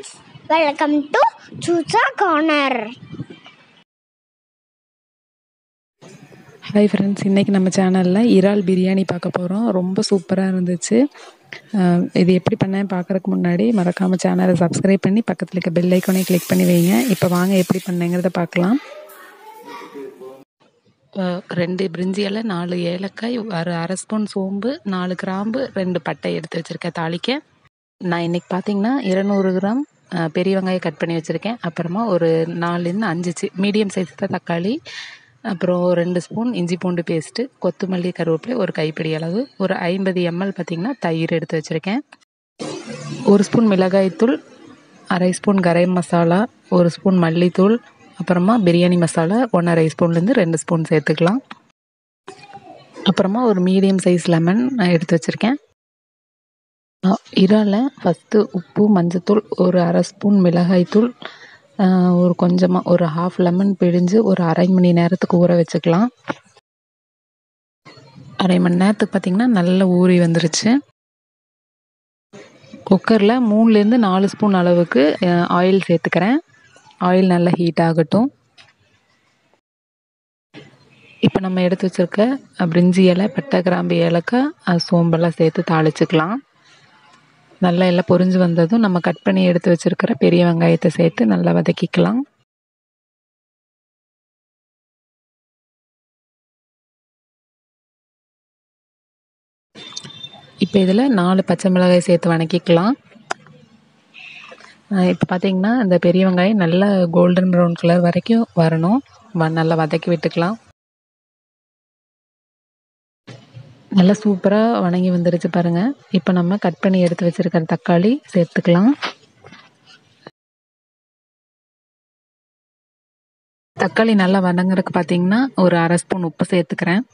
friends welcome to Soosa corner hi friends இன்றைக்கி நம்ம சேனலில் இறால் பிரியாணி பார்க்க போகிறோம் ரொம்ப சூப்பராக இருந்துச்சு அஹ் இது எப்படி பண்ணேன் பார்க்குறதுக்கு முன்னாடி மறக்காமல் சேனலை சப்ஸ்கிரைப் பண்ணி பக்கத்தில் இருக்க பெல் ஐக்கானே கிளிக் பண்ணி வைங்க இப்போ வாங்க எப்படி பண்ணேங்கிறத பார்க்கலாம் அஹ் ரெண்டு பிரிஞ்சி இலை நாலு ஏலக்காய் ஒரு அரை ஸ்பூன் சோம்பு நாலு கிராம்பு ரெண்டு பட்டை எடுத்து வச்சுருக்கேன் தாளிக்க நான் இன்றைக்கி பார்த்தீங்கன்னா இருநூறு கிராம் அஹ், பெரிய வெங்காயம் கட் பண்ணி வச்சுருக்கேன் அப்புறமா ஒரு நாலுலேருந்து அஞ்சு சி மீடியம் சைஸ் தான் தக்காளி அப்புறம் ஒரு ரெண்டு ஸ்பூன் இஞ்சி பூண்டு பேஸ்ட்டு கொத்தமல்லி கருவேப்பிலை ஒரு கைப்பிடி அளவு ஒரு ஐம்பது எம்எல் பார்த்திங்கன்னா தயிர் எடுத்து வச்சுருக்கேன் ஒரு ஸ்பூன் மிளகாய்த்தூள் அரை ஸ்பூன் கரம் மசாலா ஒரு ஸ்பூன் மல்லித்தூள் அப்புறமா பிரியாணி மசாலா ஒன்றரை ஸ்பூன்லேருந்து ரெண்டு ஸ்பூன் சேர்த்துக்கலாம் அப்புறமா ஒரு மீடியம் சைஸ் லெமன் நான் எடுத்து வச்சுருக்கேன் இறால ஃபஸ்ட்டு உப்பு மஞ்சத்தூள் ஒரு அரை ஸ்பூன் மிளகாய்த்தூள் ஆஹ் ஒரு கொஞ்சமாக ஒரு ஹாஃப் லெமன் பிழிஞ்சு ஒரு அரை மணி நேரத்துக்கு ஊற வச்சுக்கலாம் அரை மணி நேரத்துக்கு பார்த்திங்கன்னா நல்லா ஊறி வந்துருச்சு குக்கரில் மூணுலேருந்து நாலு ஸ்பூன் அளவுக்கு ஆயில் சேர்த்துக்கிறேன் ஆயில் நல்லா ஹீட் ஆகட்டும் இப்போ நம்ம எடுத்து வச்சுருக்க பிரிஞ்சி இலை பட்டை கிராம்பு ஏலக்காய் அஹ் சோம்பெல்லாம் சேர்த்து தாளிச்சுக்கலாம் நல்லா எல்லாம் பொரிஞ்சு வந்ததும் நம்ம கட் பண்ணி எடுத்து வச்சிருக்கிற பெரிய வெங்காயத்தை சேர்த்து நல்லா வதக்கிக்கலாம் இப்போ இதில் நாலு பச்சை மிளகாய் சேர்த்து வதக்கிக்கலாம் இப்போ பார்த்தீங்கன்னா இந்த பெரிய வெங்காயம் நல்லா கோல்டன் ப்ரௌன் கலர் வரைக்கும் வரணும் வ- நல்லா வதக்கி விட்டுக்கலாம் நல்லா சூப்பராக வணங்கி வந்துருச்சு பாருங்கள் இப்போ நம்ம கட் பண்ணி எடுத்து வச்சிருக்கிற தக்காளி சேர்த்துக்கலாம் தக்காளி நல்லா வதங்குறதுக்கு பார்த்தீங்கன்னா ஒரு அரை ஸ்பூன் உப்பு சேர்த்துக்கிறேன்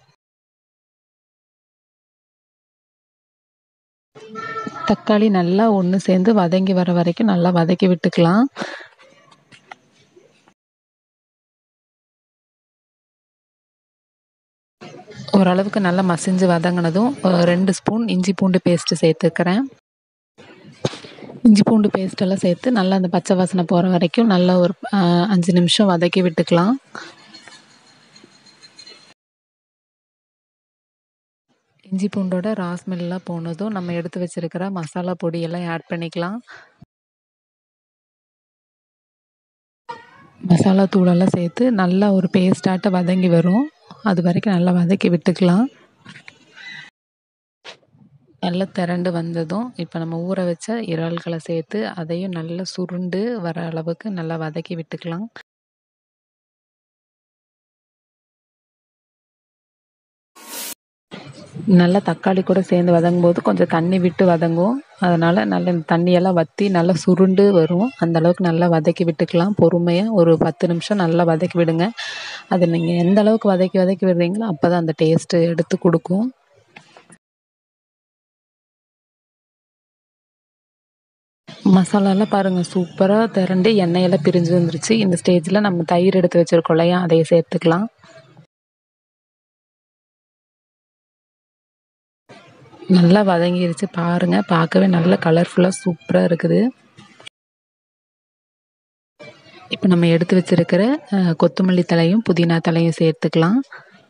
தக்காளி நல்லா ஒன்று சேர்ந்து வதங்கி வர வரைக்கும் நல்லா வதக்கி விட்டுக்கலாம் ஓரளவுக்கு நல்லா மசிஞ்சு வதங்கினதும் அஹ், ரெண்டு ஸ்பூன் இஞ்சி பூண்டு பேஸ்ட்டு சேர்த்துக்கிறேன் இஞ்சி பூண்டு பேஸ்ட் எல்லாம் சேர்த்து நல்லா அந்த பச்சை வாசனை போகிற வரைக்கும் நல்லா ஒரு அஹ், அஞ்சு நிமிஷம் வதக்கி விட்டுக்கலாம் இஞ்சி பூண்டோட ரா ஸ்மெல்லாம் போனதும் நம்ம எடுத்து வச்சிருக்கிற மசாலா பொடியெல்லாம் ஆட் பண்ணிக்கலாம் மசாலா தூளெல்லாம் சேர்த்து நல்லா ஒரு பேஸ்டாட்ட வதங்கி வரும் அது வரைக்கும் நல்லா வதக்கி விட்டுக்கலாம் நல்லா திரண்டு வந்ததும் இப்போ நம்ம ஊற வச்ச இறால்களை சேர்த்து அதையும் நல்லா சுருண்டு வர அளவுக்கு நல்லா வதக்கி விட்டுக்கலாம் நல்லா தக்காளி கூட சேர்ந்து வதங்கும் போது கொஞ்சம் தண்ணி விட்டு வதங்கும் அதனால் நல்லா இந்த தண்ணியெல்லாம் வற்றி நல்லா சுருண்டு வரும் அந்த அளவுக்கு நல்லா வதக்கி விட்டுக்கலாம் பொறுமையாக ஒரு பத்து நிமிஷம் நல்லா வதக்கி விடுங்க அது நீங்கள் எந்த அளவுக்கு வதக்கி வதக்கி விடுறீங்களோ அப்போ தான் அந்த டேஸ்ட்டு எடுத்து கொடுக்கும் மசாலாலாம் பாருங்கள் சூப்பராக திரண்டு எண்ணெயெல்லாம் பிரிஞ்சு வந்துருச்சு இந்த ஸ்டேஜில் நம்ம தயிர் எடுத்து வச்சுருக்கோம் இல்லையா அதையே சேர்த்துக்கலாம் நல்லா வதங்கிருச்சு பாருங்கள் பார்க்கவே நல்ல கலர்ஃபுல்லாக சூப்பராக இருக்குது இப்போ நம்ம எடுத்து வச்சிருக்கிற அஹ், கொத்தமல்லி தலையும் புதினா தலையும் சேர்த்துக்கலாம்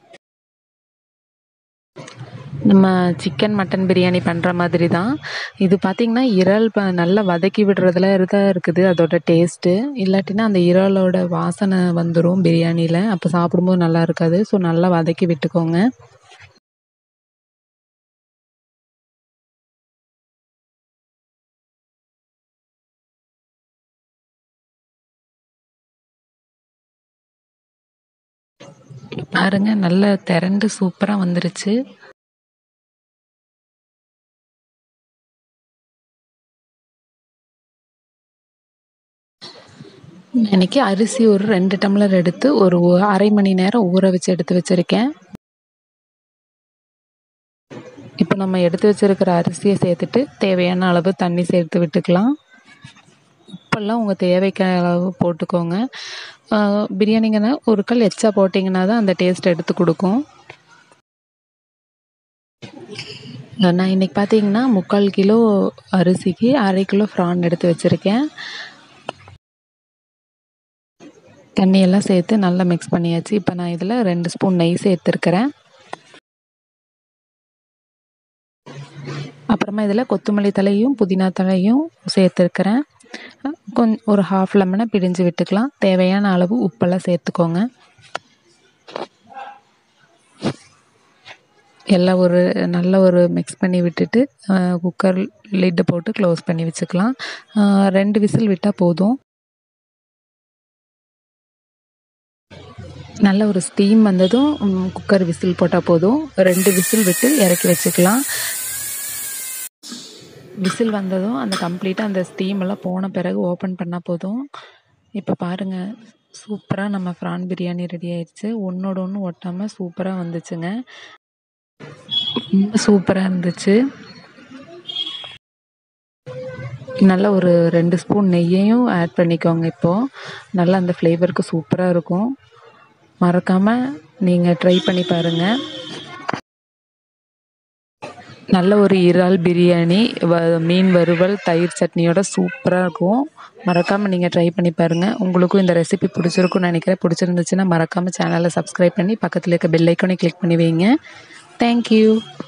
நம்ம சிக்கன் மட்டன் பிரியாணி பண்ணுற மாதிரி தான் இது பார்த்திங்கன்னா இறால் ப நல்லா வதக்கி விடுறதுல தான் இருக்குது அதோட டேஸ்ட்டு இல்லாட்டினா அந்த இறாலோட வாசனை வந்துடும் பிரியாணியில் அப்போ சாப்பிடும்போது நல்லா இருக்காது ஸோ நல்லா வதக்கி விட்டுக்கோங்க பாருங்க நல்லா திரண்டு சூப்பராக வந்துருச்சு இன்னைக்கு அரிசி ஒரு ரெண்டு டம்ளர் எடுத்து ஒரு ஒ- அரை மணி நேரம் ஊற வச்சு எடுத்து வச்சிருக்கேன் இப்போ நம்ம எடுத்து வச்சிருக்கிற அரிசியை சேர்த்துட்டு தேவையான அளவு தண்ணி சேர்த்து விட்டுக்கலாம் உப்பெல்லாம் உங்கள் தேவைக்கு அளவு போட்டுக்கோங்க ஆஹ் பிரியாணிங்கன்னா ஒரு கல் எச்சா போட்டிங்கன்னா தான் அந்த டேஸ்ட் எடுத்து கொடுக்கும் நான் இன்னைக்கு பார்த்தீங்கன்னா முக்கால் கிலோ அரிசிக்கு அரை கிலோ ஃப்ரான் எடுத்து வச்சுருக்கேன் தண்ணியெல்லாம் சேர்த்து நல்லா மிக்ஸ் பண்ணியாச்சு இப்போ நான் இதில் ரெண்டு ஸ்பூன் நெய் சேர்த்துருக்கிறேன் அப்புறமா இதில் கொத்தமல்லி தலையும் புதினா தலையும் சேர்த்துருக்கிறேன் கொஞ் ஒரு ஹாஃப் லெமனை பிழிஞ்சு விட்டுக்கலாம் தேவையான அளவு உப்பெல்லாம் சேர்த்துக்கோங்க எல்லாம் ஒரு நல்ல ஒரு மிக்ஸ் பண்ணி விட்டுட்டு குக்கர் லிட்டை போட்டு க்ளோஸ் பண்ணி வச்சுக்கலாம் ரெண்டு விசில் விட்டால் போதும் நல்ல ஒரு ஸ்டீம் வந்ததும் குக்கர் விசில் போட்டால் போதும் ரெண்டு விசில் விட்டு இறக்கி வச்சுக்கலாம் விசில் வந்ததும் அந்த கம்ப்ளீட்டாக அந்த ஸ்டீம் எல்லாம் போன பிறகு ஓப்பன் பண்ணால் போதும் இப்போ பாருங்கள் சூப்பராக நம்ம ப்ரான் பிரியாணி ரெடி ஆயிடுச்சு ஒன்றோட ஒன்று ஒட்டாமல் சூப்பராக வந்துச்சுங்க ரொம்ப சூப்பராக இருந்துச்சு நல்ல ஒரு ரெண்டு ஸ்பூன் நெய்யையும் ஆட் பண்ணிக்கோங்க இப்போது நல்லா அந்த ஃப்ளேவருக்கு சூப்பராக இருக்கும் மறக்காமல் நீங்கள் ட்ரை பண்ணி பாருங்கள் நல்ல ஒரு இறால் பிரியாணி வ மீன் வறுவல் தயிர் சட்னியோட சூப்பராக இருக்கும் மறக்காமல் நீங்கள் ட்ரை பண்ணி பாருங்கள் உங்களுக்கும் இந்த ரெசிபி பிடிச்சிருக்குன்னு நினைக்கிறேன் பிடிச்சிருந்துச்சுன்னா மறக்காமல் சேனலை சப்ஸ்கிரைப் பண்ணி பக்கத்தில் இருக்க பெல் ஐக்கானே கிளிக் பண்ணி வைங்க தேங்க்யூ